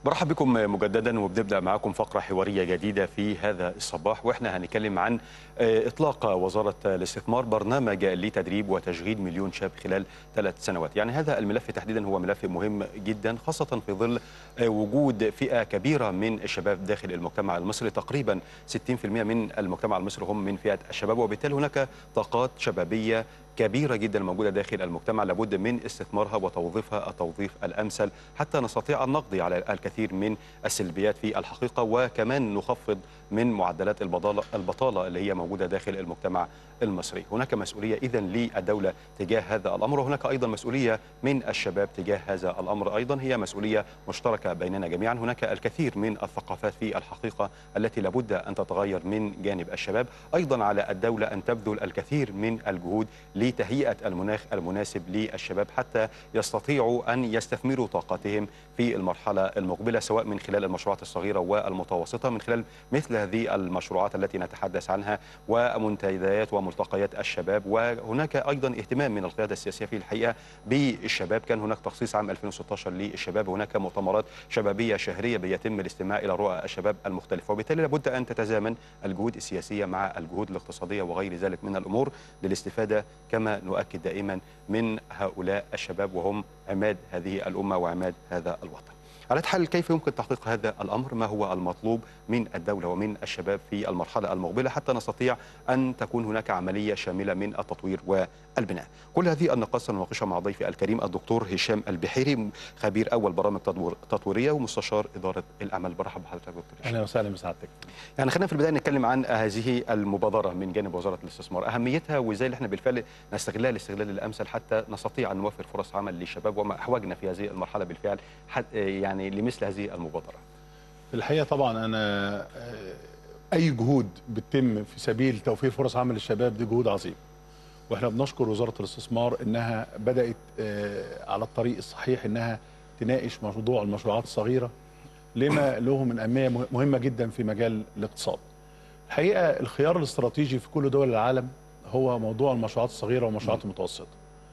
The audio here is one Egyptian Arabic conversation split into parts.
برحب بكم مجددا وبنبدا معاكم فقره حواريه جديده في هذا الصباح واحنا هنتكلم عن اطلاق وزاره الاستثمار برنامج لتدريب وتشغيل مليون شاب خلال ثلاث سنوات، يعني هذا الملف تحديدا هو ملف مهم جدا خاصه في ظل وجود فئه كبيره من الشباب داخل المجتمع المصري تقريبا 60% من المجتمع المصري هم من فئه الشباب وبالتالي هناك طاقات شبابيه كبيرة جدا موجودة داخل المجتمع لابد من استثمارها وتوظيفها التوظيف الأمثل حتى نستطيع أن نقضي على الكثير من السلبيات في الحقيقة وكمان نخفض من معدلات البطالة, البطالة اللي هي موجودة داخل المجتمع المصري هناك مسؤولية إذا للدولة تجاه هذا الأمر وهناك أيضا مسؤولية من الشباب تجاه هذا الأمر أيضا هي مسؤولية مشتركة بيننا جميعا هناك الكثير من الثقافات في الحقيقة التي لابد أن تتغير من جانب الشباب أيضا على الدولة أن تبذل الكثير من الجهود لتهيئة المناخ المناسب للشباب حتى يستطيعوا أن يستثمروا طاقتهم في المرحلة المقبلة سواء من خلال المشروعات الصغيرة والمتوسطة من خلال مثل هذه المشروعات التي نتحدث عنها ومنتديات وملتقيات الشباب وهناك أيضا اهتمام من القيادة السياسية في الحقيقة بالشباب كان هناك تخصيص عام 2016 للشباب هناك مؤتمرات شبابية شهرية بيتم الاستماع إلى رؤى الشباب المختلفة وبالتالي لابد أن تتزامن الجهود السياسية مع الجهود الاقتصادية وغير ذلك من الأمور للاستفادة كما نؤكد دائما من هؤلاء الشباب وهم عماد هذه الأمة وعماد هذا الوطن على حال كيف يمكن تحقيق هذا الأمر ما هو المطلوب من الدولة ومن الشباب في المرحلة المقبلة حتى نستطيع أن تكون هناك عملية شاملة من التطوير والبناء كل هذه النقاط سنناقشها مع ضيفي الكريم الدكتور هشام البحيري خبير أول برامج تطويرية ومستشار إدارة الأعمال برحب بحضرتك دكتور أهلا وسهلا بسعادتك يعني خلينا في البداية نتكلم عن هذه المبادرة من جانب وزارة الاستثمار أهميتها وإزاي احنا بالفعل نستغلها الاستغلال الأمثل حتى نستطيع أن نوفر فرص عمل للشباب وما أحوجنا في هذه المرحلة بالفعل يعني لمثل هذه المبادرة في الحقيقة طبعا أنا أي جهود بتتم في سبيل توفير فرص عمل للشباب دي جهود عظيمة واحنا بنشكر وزارة الاستثمار انها بدأت على الطريق الصحيح انها تناقش موضوع المشروعات الصغيرة لما له من أهمية مهمة جدا في مجال الاقتصاد الحقيقة الخيار الاستراتيجي في كل دول العالم هو موضوع المشروعات الصغيرة والمشروعات المتوسطة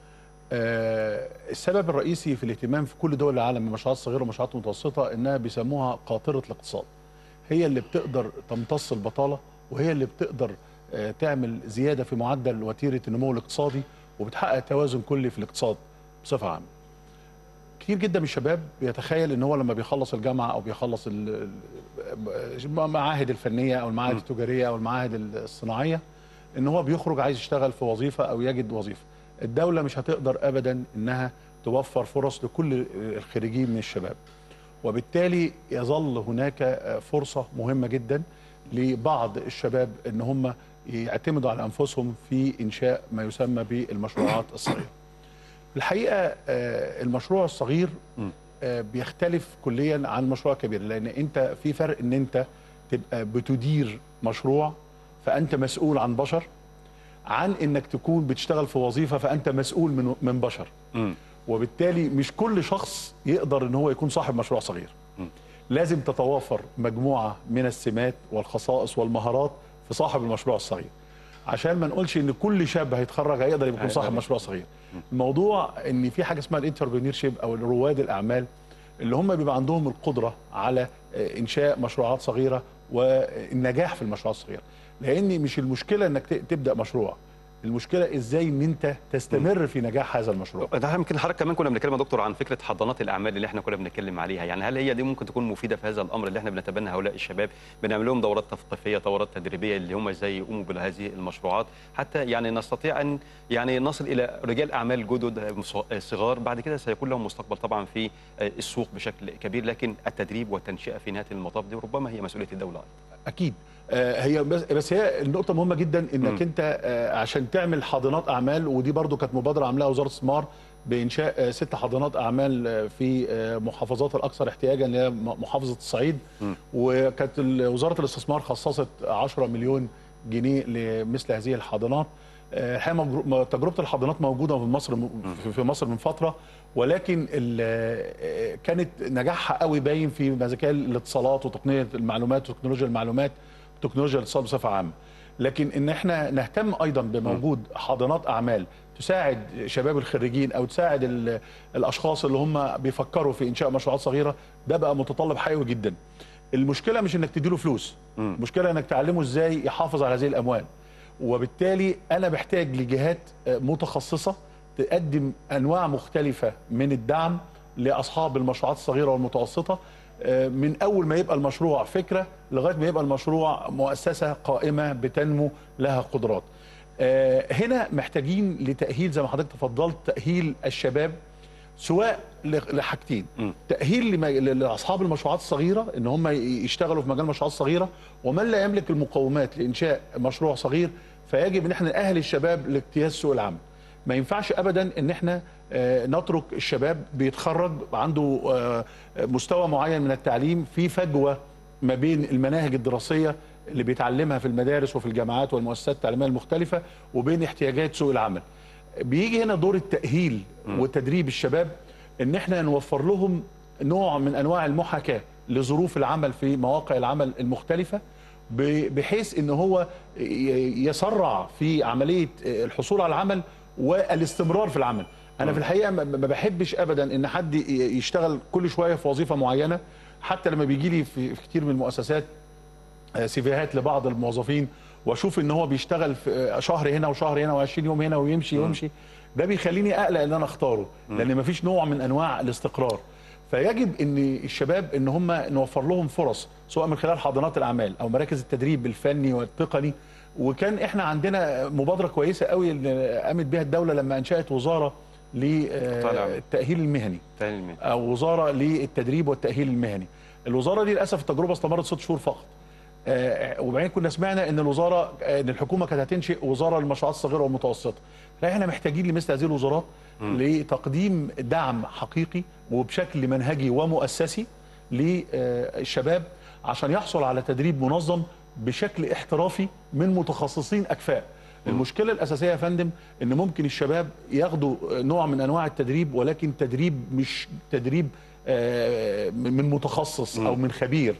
السبب الرئيسي في الاهتمام في كل دول العالم بالمشروعات الصغيره والمشروعات المتوسطه انها بيسموها قاطره الاقتصاد. هي اللي بتقدر تمتص البطاله وهي اللي بتقدر تعمل زياده في معدل وتيره النمو الاقتصادي وبتحقق توازن كلي في الاقتصاد بصفه عامه. كتير جدا من الشباب بيتخيل ان هو لما بيخلص الجامعه او بيخلص المعاهد الفنيه او المعاهد التجاريه او المعاهد الصناعيه ان هو بيخرج عايز يشتغل في وظيفه او يجد وظيفه. الدولة مش هتقدر أبدا إنها توفر فرص لكل الخريجين من الشباب وبالتالي يظل هناك فرصة مهمة جدا لبعض الشباب إن هم يعتمدوا على أنفسهم في إنشاء ما يسمى بالمشروعات الصغيرة الحقيقة المشروع الصغير بيختلف كليا عن المشروع الكبير لأن أنت في فرق إن أنت تبقى بتدير مشروع فأنت مسؤول عن بشر عن انك تكون بتشتغل في وظيفه فانت مسؤول من من بشر م. وبالتالي مش كل شخص يقدر ان هو يكون صاحب مشروع صغير م. لازم تتوافر مجموعه من السمات والخصائص والمهارات في صاحب المشروع الصغير عشان ما نقولش ان كل شاب هيتخرج هيقدر يكون صاحب مشروع صغير الموضوع ان في حاجه اسمها الانتربرينور شيب او رواد الاعمال اللي هم بيبقى عندهم القدره على انشاء مشروعات صغيره والنجاح في المشروعات الصغيره لان مش المشكله انك تبدا مشروع المشكله ازاي ان انت تستمر في نجاح هذا المشروع ده يمكن حضرتك كمان كنا بنتكلم يا دكتور عن فكره حضانات الاعمال اللي احنا كنا بنتكلم عليها يعني هل هي دي ممكن تكون مفيده في هذا الامر اللي احنا بنتبنى هؤلاء الشباب بنعمل لهم دورات تثقيفيه دورات تدريبيه اللي هم ازاي يقوموا بهذه المشروعات حتى يعني نستطيع ان يعني نصل الى رجال اعمال جدد صغار بعد كده سيكون لهم مستقبل طبعا في السوق بشكل كبير لكن التدريب والتنشئه في نهايه المطاف دي ربما هي مسؤوليه الدوله اكيد هي بس, بس هي النقطة مهمة جدا انك م. انت عشان تعمل حاضنات اعمال ودي برضو كانت مبادرة عاملاها وزارة الاستثمار بانشاء ست حاضنات اعمال في محافظات الاكثر احتياجا اللي هي محافظة الصعيد م. وكانت وزارة الاستثمار خصصت 10 مليون جنيه لمثل هذه الحاضنات الحقيقه تجربه الحاضنات موجوده في مصر في مصر من فتره ولكن كانت نجاحها قوي باين في مجال الاتصالات وتقنيه المعلومات وتكنولوجيا المعلومات تكنولوجيا الاتصال بصفه عامه لكن ان احنا نهتم ايضا بموجود حاضنات اعمال تساعد شباب الخريجين او تساعد ال- الاشخاص اللي هم بيفكروا في انشاء مشروعات صغيره ده بقى متطلب حيوي جدا المشكله مش انك تديله فلوس المشكله انك تعلمه ازاي يحافظ على هذه الاموال وبالتالي انا بحتاج لجهات آه، متخصصه تقدم انواع مختلفه من الدعم لاصحاب المشروعات الصغيره والمتوسطه آه، من اول ما يبقى المشروع فكره لغايه ما يبقى المشروع مؤسسه قائمه بتنمو لها قدرات. آه، هنا محتاجين لتاهيل زي ما حضرتك تفضلت تاهيل الشباب سواء ل- لحاجتين تاهيل لما- ل- لاصحاب المشروعات الصغيره ان هم ي- يشتغلوا في مجال المشروعات الصغيره ومن لا يملك المقومات لانشاء مشروع صغير فيجب ان احنا ناهل الشباب لاجتياز سوق العمل ما ينفعش ابدا ان احنا آه، نترك الشباب بيتخرج عنده آه، مستوى معين من التعليم في فجوه ما بين المناهج الدراسيه اللي بيتعلمها في المدارس وفي الجامعات والمؤسسات التعليميه المختلفه وبين احتياجات سوق العمل بيجي هنا دور التأهيل وتدريب الشباب ان احنا نوفر لهم نوع من انواع المحاكاة لظروف العمل في مواقع العمل المختلفة ب- بحيث ان هو ي- يسرع في عملية الحصول على العمل والاستمرار في العمل انا في الحقيقة ما ما بحبش ابدا ان حد ي- يشتغل كل شوية في وظيفة معينة حتى لما بيجي لي في في كتير من المؤسسات آه، سيفيهات لبعض الموظفين واشوف ان هو بيشتغل في آه، شهر هنا وشهر هنا و20 يوم هنا ويمشي ويمشي ده بيخليني اقلق ان انا اختاره لان مفيش نوع من انواع الاستقرار فيجب ان الشباب ان هم نوفر لهم فرص سواء من خلال حاضنات الاعمال او مراكز التدريب الفني والتقني وكان احنا عندنا مبادره كويسه قوي اللي قامت بها الدوله لما انشات وزاره طالع. للتاهيل المهني تاني المين. او وزاره للتدريب والتاهيل المهني الوزاره دي للاسف التجربه استمرت ست شهور فقط آه، وبعدين كنا سمعنا ان الوزاره آه، ان الحكومه كانت هتنشئ وزاره للمشروعات الصغيره والمتوسطه لا احنا محتاجين لمثل هذه الوزارات لتقديم دعم حقيقي وبشكل منهجي ومؤسسي للشباب عشان يحصل على تدريب منظم بشكل احترافي من متخصصين اكفاء المشكله الاساسيه يا فندم ان ممكن الشباب ياخدوا نوع من انواع التدريب ولكن تدريب مش تدريب آه، من متخصص او من خبير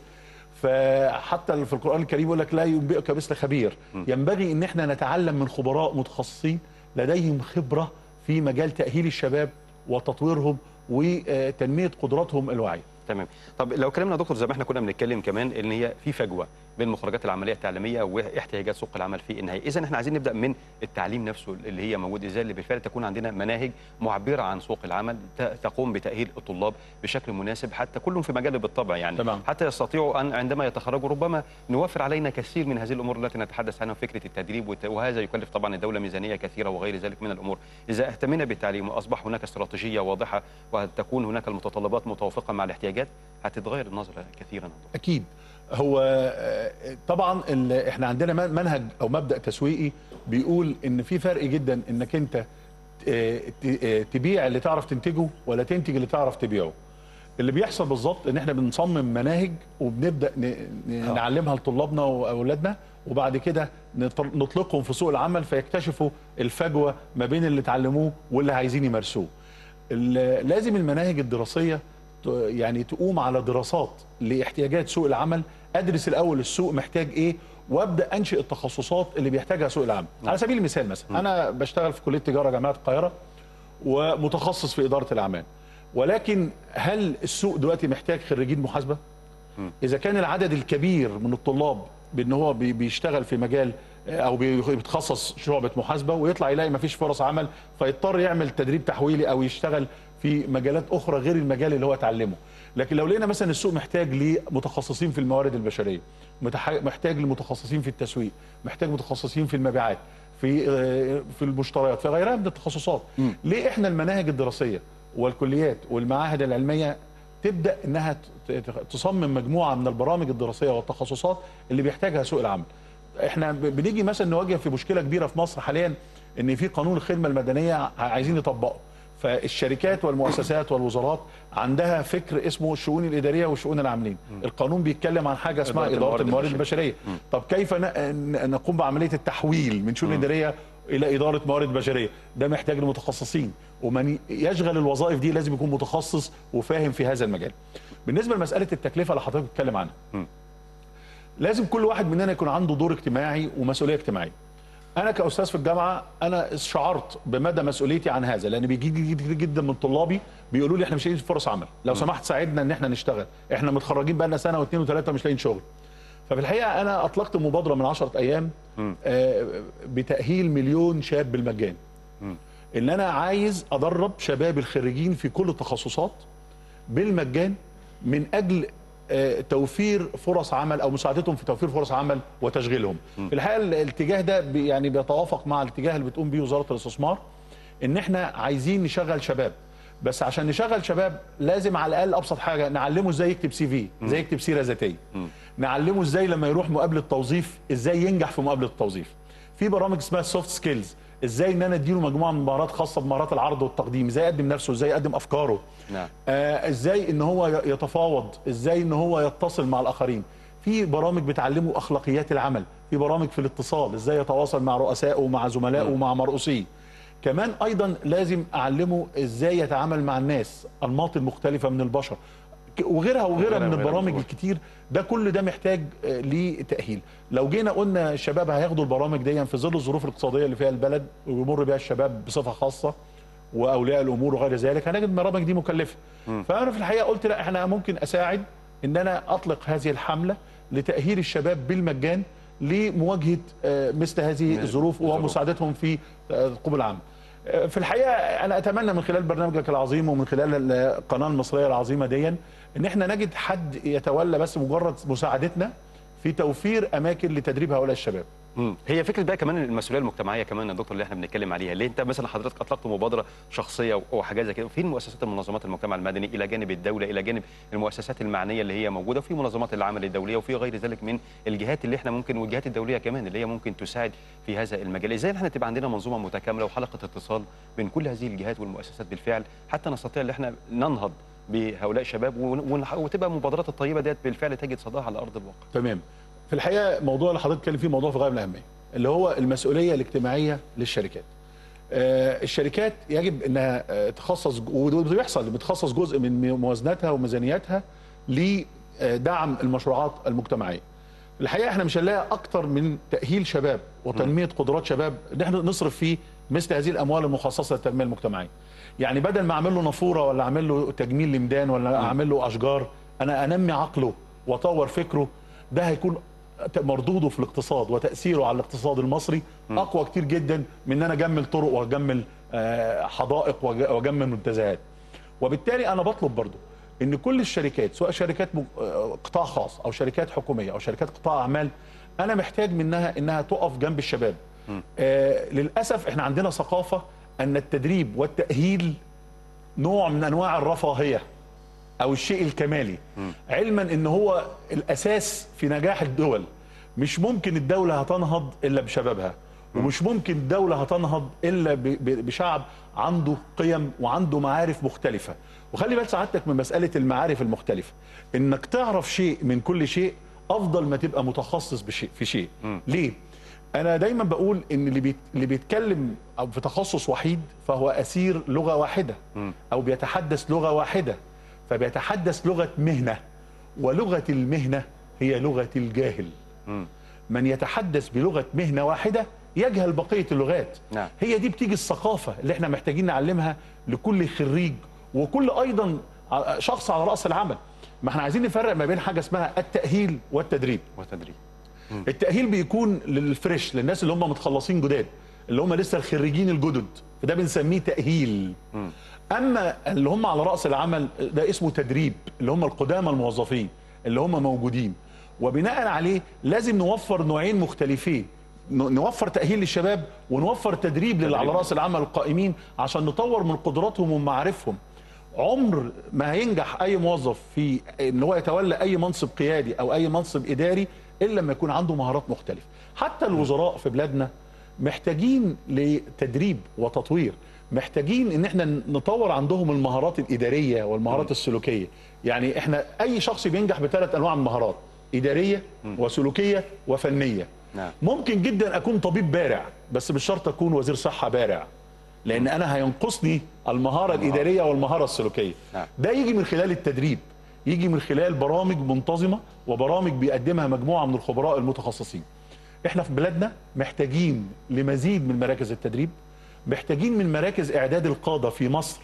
فحتى في القران الكريم يقول لك لا ينبئك مثل خبير ينبغي ان احنا نتعلم من خبراء متخصصين لديهم خبره في مجال تاهيل الشباب وتطويرهم وتنميه قدراتهم الوعيه تمام طب لو كلامنا يا دكتور زي ما احنا كنا بنتكلم كمان ان هي في فجوه بين المخرجات العمليه التعليميه واحتياجات سوق العمل في النهايه اذا احنا عايزين نبدا من التعليم نفسه اللي هي موجود ازاي اللي بالفعل تكون عندنا مناهج معبره عن سوق العمل ت- تقوم بتاهيل الطلاب بشكل مناسب حتى كلهم في مجال بالطبع يعني تمام. حتى يستطيعوا ان عندما يتخرجوا ربما نوفر علينا كثير من هذه الامور التي نتحدث عنها فكره التدريب والت- وهذا يكلف طبعا الدوله ميزانيه كثيره وغير ذلك من الامور اذا اهتمينا بالتعليم واصبح هناك استراتيجيه واضحه وتكون هناك المتطلبات متوافقه مع الاحتياجات هتتغير النظره كثيرا اكيد هو آه، طبعا ال- احنا عندنا من- منهج او مبدا تسويقي بيقول ان في فرق جدا انك انت آه، ت- آه، تبيع اللي تعرف تنتجه ولا تنتج اللي تعرف تبيعه اللي بيحصل بالظبط ان احنا بنصمم مناهج وبنبدا ن- ن- نعلمها لطلابنا واولادنا وبعد كده نط- نطلقهم في سوق العمل فيكتشفوا الفجوه ما بين اللي اتعلموه واللي عايزين يمارسوه ال- لازم المناهج الدراسيه ت- يعني تقوم على دراسات لاحتياجات سوق العمل ادرس الاول السوق محتاج ايه وابدا انشئ التخصصات اللي بيحتاجها سوق العمل على سبيل المثال مثلا انا بشتغل في كليه تجاره جامعه القاهره ومتخصص في اداره الاعمال ولكن هل السوق دلوقتي محتاج خريجين محاسبه اذا كان العدد الكبير من الطلاب بان هو بي- بيشتغل في مجال آه، او بي- بيتخصص شعبه محاسبه ويطلع يلاقي ما فيش فرص عمل فيضطر يعمل تدريب تحويلي او يشتغل في مجالات اخرى غير المجال اللي هو اتعلمه لكن لو لقينا مثلا السوق محتاج لمتخصصين في الموارد البشريه متح- محتاج لمتخصصين في التسويق محتاج متخصصين في المبيعات في آه، في المشتريات في غيرها من التخصصات ليه احنا المناهج الدراسيه والكليات والمعاهد العلميه تبدا انها ت- ت- تصمم مجموعه من البرامج الدراسيه والتخصصات اللي بيحتاجها سوق العمل. احنا ب- بنيجي مثلا نواجه في مشكله كبيره في مصر حاليا ان في قانون الخدمه المدنيه ع- عايزين يطبقه. فالشركات والمؤسسات والوزارات عندها فكر اسمه الشؤون الاداريه والشؤون العاملين. القانون بيتكلم عن حاجه اسمها إدارة اداره الموارد الموارد البشرية. البشريه. طب كيف ن- ن- نقوم بعمليه التحويل من شؤون اداريه الى اداره موارد بشريه ده محتاج لمتخصصين ومن يشغل الوظائف دي لازم يكون متخصص وفاهم في هذا المجال بالنسبه لمساله التكلفه اللي حضرتك بتتكلم عنها لازم كل واحد مننا يكون عنده دور اجتماعي ومسؤوليه اجتماعيه انا كاستاذ في الجامعه انا شعرت بمدى مسؤوليتي عن هذا لان بيجي لي كتير جدا من طلابي بيقولوا لي احنا مش لاقيين فرص عمل لو سمحت ساعدنا ان احنا نشتغل احنا متخرجين بقى لنا سنه واثنين وثلاثه مش لاقيين شغل ففي الحقيقه انا اطلقت مبادره من 10 ايام آه، بتاهيل مليون شاب بالمجان ان انا عايز ادرب شباب الخريجين في كل التخصصات بالمجان من اجل آه، توفير فرص عمل او مساعدتهم في توفير فرص عمل وتشغيلهم. في الحقيقه الاتجاه ده بي- يعني بيتوافق مع الاتجاه اللي بتقوم بيه وزاره الاستثمار ان احنا عايزين نشغل شباب بس عشان نشغل شباب لازم على الاقل ابسط حاجه نعلمه ازاي يكتب سي في، ازاي يكتب سيره ذاتيه. نعلمه ازاي لما يروح مقابله توظيف ازاي ينجح في مقابله التوظيف. في برامج اسمها سوفت سكيلز ازاي ان انا اديله مجموعه من مهارات خاصه بمهارات العرض والتقديم ازاي يقدم نفسه ازاي يقدم افكاره نعم. آه ازاي ان هو ي- يتفاوض ازاي ان هو يتصل مع الاخرين في برامج بتعلمه اخلاقيات العمل في برامج في الاتصال ازاي يتواصل مع رؤسائه ومع زملائه ومع مرؤوسيه كمان ايضا لازم اعلمه ازاي يتعامل مع الناس انماط المختلفه من البشر ك- وغيرها وغيرها وغيرها من وغيرها البرامج مظبوط. الكتير ده كل ده محتاج آه، لتاهيل لو جينا قلنا الشباب هياخدوا البرامج دي في ظل الظروف الاقتصاديه اللي فيها البلد ويمر بها الشباب بصفه خاصه واولياء الامور وغير ذلك هنجد البرامج دي مكلفه فانا في الحقيقه قلت لا احنا ممكن اساعد ان انا اطلق هذه الحمله لتاهيل الشباب بالمجان لمواجهه آه، مثل هذه الظروف ومساعدتهم في آه، القوى العامه آه، في الحقيقه انا اتمنى من خلال برنامجك العظيم ومن خلال القناه المصريه العظيمه دي ان احنا نجد حد يتولى بس مجرد مساعدتنا في توفير اماكن لتدريب هؤلاء الشباب مم. هي فكره بقى كمان المسؤوليه المجتمعيه كمان يا دكتور اللي احنا بنتكلم عليها ليه انت مثلا حضرتك اطلقت مبادره شخصيه او حاجه زي كده فين مؤسسات المنظمات المجتمع المدني الى جانب الدوله الى جانب المؤسسات المعنيه اللي هي موجوده وفي منظمات العمل الدوليه وفي غير ذلك من الجهات اللي احنا ممكن والجهات الدوليه كمان اللي هي ممكن تساعد في هذا المجال ازاي احنا تبقى عندنا منظومه متكامله وحلقه اتصال بين كل هذه الجهات والمؤسسات بالفعل حتى نستطيع ان احنا ننهض بهؤلاء الشباب ون- ون- وتبقى المبادرات الطيبه ديت بالفعل تجد صداها على ارض الواقع تمام في الحقيقه الموضوع اللي حضرتك بتتكلم فيه موضوع في غايه من الاهميه اللي هو المسؤوليه الاجتماعيه للشركات آه، الشركات يجب انها آه، تخصص وده بيحصل بتخصص جزء من موازناتها وميزانياتها لدعم المشروعات المجتمعيه الحقيقه احنا مش هنلاقي اكتر من تاهيل شباب وتنميه قدرات شباب ان احنا نصرف فيه مثل هذه الاموال المخصصه للتنميه المجتمعيه يعني بدل ما اعمل له نافوره ولا اعمل له تجميل لمدان ولا اعمل له اشجار انا انمي عقله واطور فكره ده هيكون مردوده في الاقتصاد وتاثيره على الاقتصاد المصري اقوى كتير جدا من ان انا اجمل طرق واجمل آه، حدائق وأج- واجمل منتزهات وبالتالي انا بطلب برضو ان كل الشركات سواء شركات م- آه، قطاع خاص او شركات حكوميه او شركات قطاع اعمال انا محتاج منها انها تقف جنب الشباب آه للاسف احنا عندنا ثقافه ان التدريب والتاهيل نوع من انواع الرفاهيه او الشيء الكمالي علما ان هو الاساس في نجاح الدول مش ممكن الدوله هتنهض الا بشبابها ومش ممكن الدوله هتنهض الا ب- ب- بشعب عنده قيم وعنده معارف مختلفه وخلي بال سعادتك من مساله المعارف المختلفه انك تعرف شيء من كل شيء افضل ما تبقى متخصص بشيء في شيء ليه انا دايما بقول ان اللي بيت اللي بيتكلم او في تخصص وحيد فهو اسير لغه واحده او بيتحدث لغه واحده فبيتحدث لغه مهنه ولغه المهنه هي لغه الجاهل من يتحدث بلغه مهنه واحده يجهل بقيه اللغات نعم. هي دي بتيجي الثقافه اللي احنا محتاجين نعلمها لكل خريج وكل ايضا ع- شخص على راس العمل ما احنا عايزين نفرق ما بين حاجه اسمها التاهيل والتدريب وتدريب التأهيل بيكون للفريش للناس اللي هم متخلصين جداد اللي هم لسه الخريجين الجدد فده بنسميه تأهيل أما اللي هم على رأس العمل ده اسمه تدريب اللي هم القدامى الموظفين اللي هم موجودين وبناء عليه لازم نوفر نوعين مختلفين ن- نوفر تأهيل للشباب ونوفر تدريب للي على رأس العمل القائمين عشان نطور من قدراتهم ومعارفهم عمر ما هينجح اي موظف في ان هو يتولى اي منصب قيادي او اي منصب اداري الا لما يكون عنده مهارات مختلفه حتى الوزراء في بلادنا محتاجين لتدريب وتطوير محتاجين ان احنا نطور عندهم المهارات الاداريه والمهارات السلوكيه يعني احنا اي شخص بينجح بثلاث انواع من المهارات اداريه وسلوكيه وفنيه نعم. ممكن جدا اكون طبيب بارع بس مش شرط اكون وزير صحه بارع لان انا هينقصني المهاره الاداريه والمهاره السلوكيه نعم. ده يجي من خلال التدريب يجي من خلال برامج منتظمه وبرامج بيقدمها مجموعه من الخبراء المتخصصين احنا في بلادنا محتاجين لمزيد من مراكز التدريب محتاجين من مراكز اعداد القاده في مصر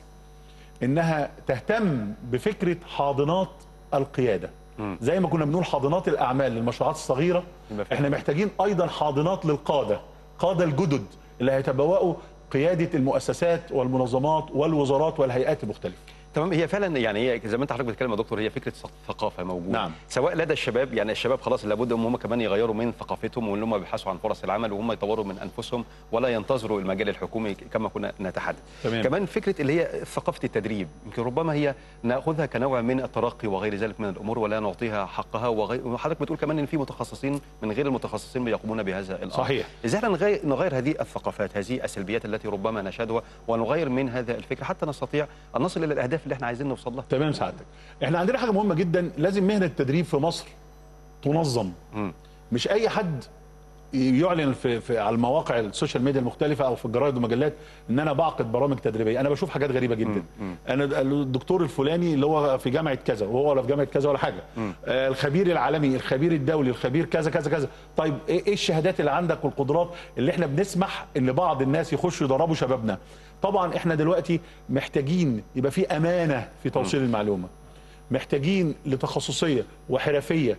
انها تهتم بفكره حاضنات القياده زي ما كنا بنقول حاضنات الاعمال للمشروعات الصغيره يبقى في- احنا محتاجين ايضا حاضنات للقاده قاده الجدد اللي هيتبوأوا قياده المؤسسات والمنظمات والوزارات والهيئات المختلفه تمام هي فعلا يعني هي زي ما انت حضرتك بتتكلم يا دكتور هي فكره ثقافه موجوده نعم. سواء لدى الشباب يعني الشباب خلاص لابد ان هم كمان يغيروا من ثقافتهم وان هم يبحثوا عن فرص العمل وهم يطوروا من انفسهم ولا ينتظروا المجال الحكومي كما كنا نتحدث تمام. كمان فكره اللي هي ثقافه التدريب يمكن ربما هي ناخذها كنوع من الترقي وغير ذلك من الامور ولا نعطيها حقها وغير وحضرتك بتقول كمان ان في متخصصين من غير المتخصصين بيقومون بهذا الامر صحيح. ازاي نغير, نغير هذه الثقافات هذه السلبيات التي ربما نشهدها ونغير من هذا الفكر حتى نستطيع ان نصل الى الاهداف اللي احنا عايزين نوصل لها تمام سعادتك احنا عندنا حاجه مهمه جدا لازم مهنه التدريب في مصر تنظم مم. مش اي حد يعلن في, في على المواقع السوشيال ميديا المختلفه او في الجرايد والمجلات ان انا بعقد برامج تدريبيه انا بشوف حاجات غريبه جدا انا الدكتور الفلاني اللي هو في جامعه كذا وهو ولا في جامعه كذا ولا حاجه آه الخبير العالمي الخبير الدولي الخبير كذا كذا كذا طيب ايه إيه الشهادات اللي عندك والقدرات اللي احنا بنسمح ان بعض الناس يخشوا يدربوا شبابنا طبعا احنا دلوقتي محتاجين يبقى في امانه في توصيل المعلومه محتاجين لتخصصيه وحرفيه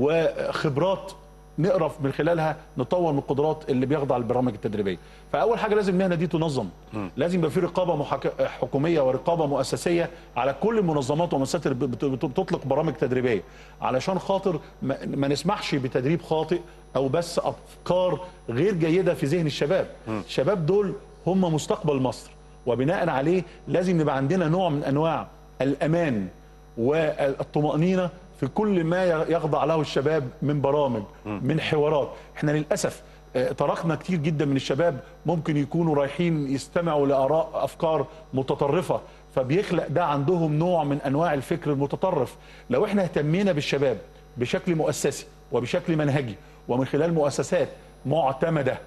وخبرات نقرف من خلالها نطور من القدرات اللي بيخضع للبرامج التدريبيه فاول حاجه لازم المهنه دي تنظم لازم يبقى في رقابه محك... حكوميه ورقابه مؤسسيه على كل المنظمات والمؤسسات اللي بت- بت- بتطلق برامج تدريبيه علشان خاطر ما, ما نسمحش بتدريب خاطئ او بس افكار غير جيده في ذهن الشباب الشباب دول هم مستقبل مصر وبناء عليه لازم يبقى عندنا نوع من انواع الامان والطمأنينة في كل ما يخضع له الشباب من برامج من حوارات احنا للأسف آه، تركنا كتير جدا من الشباب ممكن يكونوا رايحين يستمعوا لآراء أفكار متطرفة فبيخلق ده عندهم نوع من أنواع الفكر المتطرف لو احنا اهتمينا بالشباب بشكل مؤسسي وبشكل منهجي ومن خلال مؤسسات معتمدة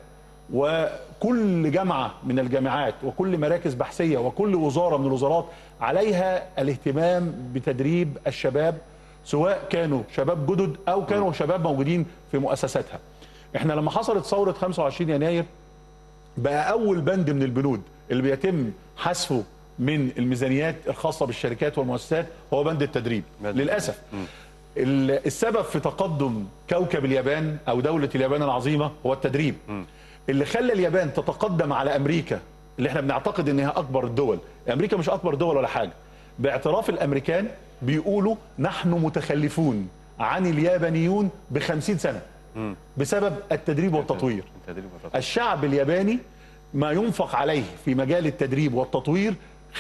وكل جامعة من الجامعات وكل مراكز بحثية وكل وزارة من الوزارات عليها الاهتمام بتدريب الشباب سواء كانوا شباب جدد أو كانوا شباب موجودين في مؤسساتها احنا لما حصلت ثورة 25 يناير بقى أول بند من البنود اللي بيتم حذفه من الميزانيات الخاصة بالشركات والمؤسسات هو بند التدريب بند للأسف ال- السبب في تقدم كوكب اليابان او دوله اليابان العظيمه هو التدريب اللي خلى اليابان تتقدم على امريكا اللي احنا بنعتقد انها اكبر الدول امريكا مش اكبر دول ولا حاجه باعتراف الامريكان بيقولوا نحن متخلفون عن اليابانيون ب 50 سنه بسبب التدريب والتطوير التدريب والتطوير. الشعب الياباني ما ينفق عليه في مجال التدريب والتطوير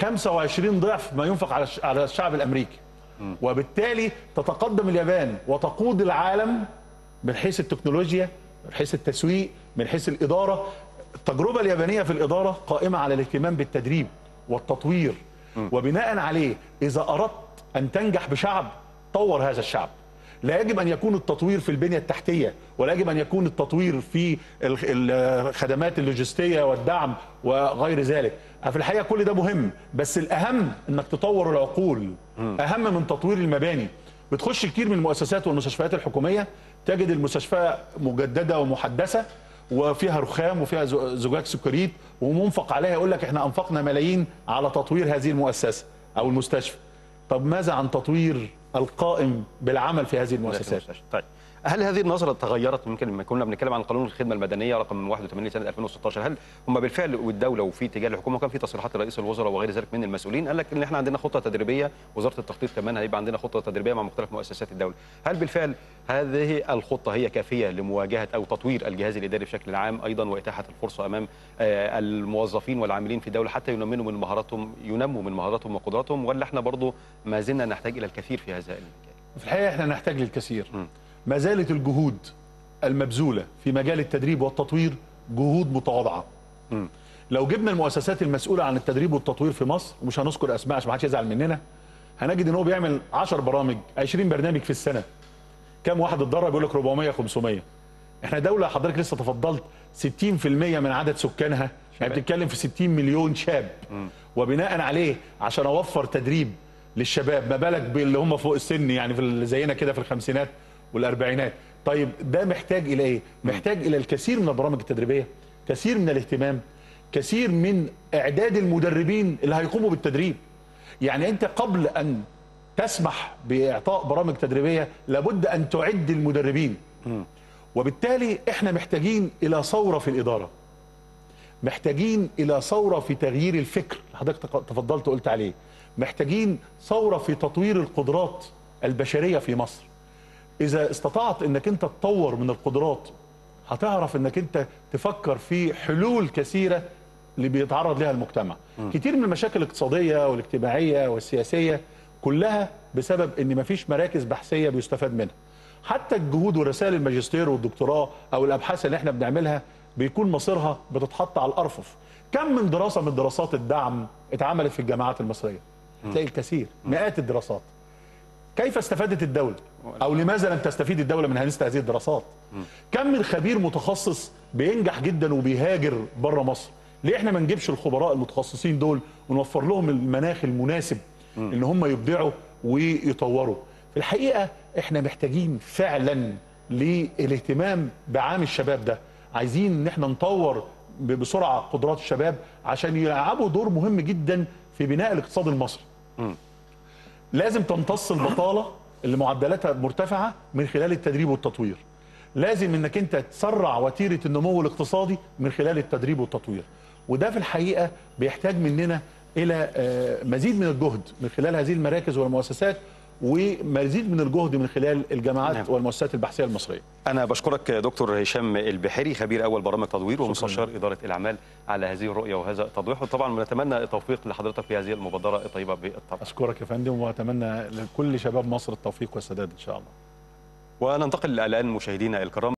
25 ضعف ما ينفق على الش- على الشعب الامريكي وبالتالي تتقدم اليابان وتقود العالم من حيث التكنولوجيا من حيث التسويق من حيث الاداره التجربه اليابانيه في الاداره قائمه على الاهتمام بالتدريب والتطوير وبناء عليه اذا اردت ان تنجح بشعب طور هذا الشعب لا يجب ان يكون التطوير في البنيه التحتيه ولا يجب ان يكون التطوير في ال- الخدمات اللوجستيه والدعم وغير ذلك في الحقيقه كل ده مهم بس الاهم انك تطور العقول اهم من تطوير المباني بتخش كتير من المؤسسات والمستشفيات الحكوميه تجد المستشفى مجدده ومحدثه وفيها رخام وفيها زو- زجاج سكريت ومنفق عليها يقول لك احنا انفقنا ملايين على تطوير هذه المؤسسه او المستشفى طب ماذا عن تطوير القائم بالعمل في هذه المؤسسات طيب هل هذه النظرة تغيرت يمكن لما كنا بنتكلم عن قانون الخدمة المدنية رقم 81 سنة 2016 هل هم بالفعل والدولة وفي اتجاه الحكومة وكان في تصريحات رئيس الوزراء وغير ذلك من المسؤولين قال لك ان احنا عندنا خطة تدريبية وزارة التخطيط كمان هيبقى عندنا خطة تدريبية مع مختلف مؤسسات الدولة هل بالفعل هذه الخطة هي كافية لمواجهة او تطوير الجهاز الإداري بشكل عام ايضا وإتاحة الفرصة امام آه، الموظفين والعاملين في الدولة حتى ينموا من مهاراتهم ينموا من مهاراتهم وقدراتهم ولا احنا برضو ما زلنا نحتاج الى الكثير في هذا المجال في الحقيقه احنا نحتاج للكثير م. ما زالت الجهود المبذوله في مجال التدريب والتطوير جهود متواضعه م. لو جبنا المؤسسات المسؤوله عن التدريب والتطوير في مصر ومش هنذكر اسماء عشان ما حدش يزعل مننا هنجد ان هو بيعمل 10 برامج 20 برنامج في السنه كم واحد اتدرب يقول لك 400 500 احنا دوله حضرتك لسه تفضلت 60% من عدد سكانها يعني شباب. بتتكلم في 60 مليون شاب وبناء عليه عشان اوفر تدريب للشباب ما بالك باللي هم فوق السن يعني في ال- زينا كده في الخمسينات والاربعينات طيب ده محتاج الى ايه محتاج الى الكثير من البرامج التدريبيه كثير من الاهتمام كثير من اعداد المدربين اللي هيقوموا بالتدريب يعني انت قبل ان تسمح باعطاء برامج تدريبيه لابد ان تعد المدربين وبالتالي احنا محتاجين الى ثوره في الاداره محتاجين الى ثوره في تغيير الفكر اللي حضرتك تق- تفضلت قلت عليه محتاجين ثوره في تطوير القدرات البشريه في مصر اذا استطعت انك انت تطور من القدرات هتعرف انك انت تفكر في حلول كثيره اللي بيتعرض لها المجتمع كتير من المشاكل الاقتصاديه والاجتماعيه والسياسيه كلها بسبب ان مفيش مراكز بحثيه بيستفاد منها حتى الجهود ورسائل الماجستير والدكتوراه او الابحاث اللي احنا بنعملها بيكون مصيرها بتتحط على الارفف كم من دراسه من دراسات الدعم اتعملت في الجامعات المصريه تلاقي الكثير مئات الدراسات كيف استفادت الدولة أو لماذا لم تستفيد الدولة من مثل هذه الدراسات كم من خبير متخصص بينجح جدا وبيهاجر بره مصر ليه احنا ما نجيبش الخبراء المتخصصين دول ونوفر لهم المناخ المناسب ان هم يبدعوا ويطوروا في الحقيقة احنا محتاجين فعلا للاهتمام بعام الشباب ده عايزين ان احنا نطور ب- بسرعة قدرات الشباب عشان يلعبوا دور مهم جدا في بناء الاقتصاد المصري لازم تمتص البطاله اللي معدلاتها مرتفعه من خلال التدريب والتطوير لازم انك انت تسرع وتيره النمو الاقتصادي من خلال التدريب والتطوير وده في الحقيقه بيحتاج مننا الى آه، مزيد من الجهد من خلال هذه المراكز والمؤسسات ومزيد من الجهد من خلال الجامعات نعم. والمؤسسات البحثيه المصريه أنا بشكرك دكتور هشام البحيري خبير أول برامج تطوير ومستشار إدارة الأعمال على هذه الرؤية وهذا التوضيح وطبعا بنتمنى التوفيق لحضرتك في هذه المبادرة الطيبة بالطرح اشكرك يا فندم واتمنى لكل شباب مصر التوفيق والسداد ان شاء الله وننتقل الآن مشاهدينا الكرام